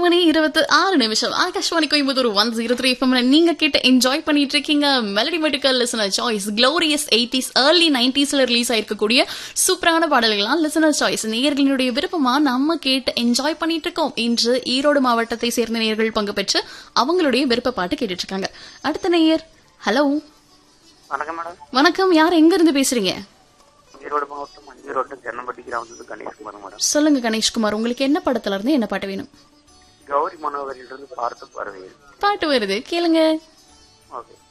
மணி இருபத்தி ஆறு நிமிஷம் Akashvani Coimbatore one zero three FM நீங்க கேட்டு என்ஜாய் பண்ணிட்டு இருக்கீங்க melody medical listener choice glorious eighties early நைன்டிஸ்ல ரிலீஸ் ஆயிருக்கக்கூடிய சூப்பரான பாடல்கள்லாம் லிசனர் சாய்ஸ் நேயர்களினுடைய விருப்பமா நம்ம கேட்டு என்ஜாய் பண்ணிட்டு இருக்கோம் இன்று ஈரோடு மாவட்டத்தை சேர்ந்த நேயர்கள் பங்கு பெற்று அவங்களுடைய விருப்ப பாட்டு கேட்டுட்டு இருக்காங்க அடுத்த நேயர் ஹலோ வணக்கம் மேடம் வணக்கம் யார் எங்க இருந்து பேசுறீங்க ஈரோடு மாவட்டம் மஞ்சள் ரோட்டு தென்னம்பட்டி கிராமத்துக்கு கணேஷ்குமார் மேடம் சொல்லுங்க கணேஷ்குமார் உங்களுக்கு என்ன படத்துல இருந்து என்ன பாட்டு வேணும் கௌரி மனோகரிலிருந்து பார்த்து பறவைகள் பாட்டு வருது கேளுங்க ஓகே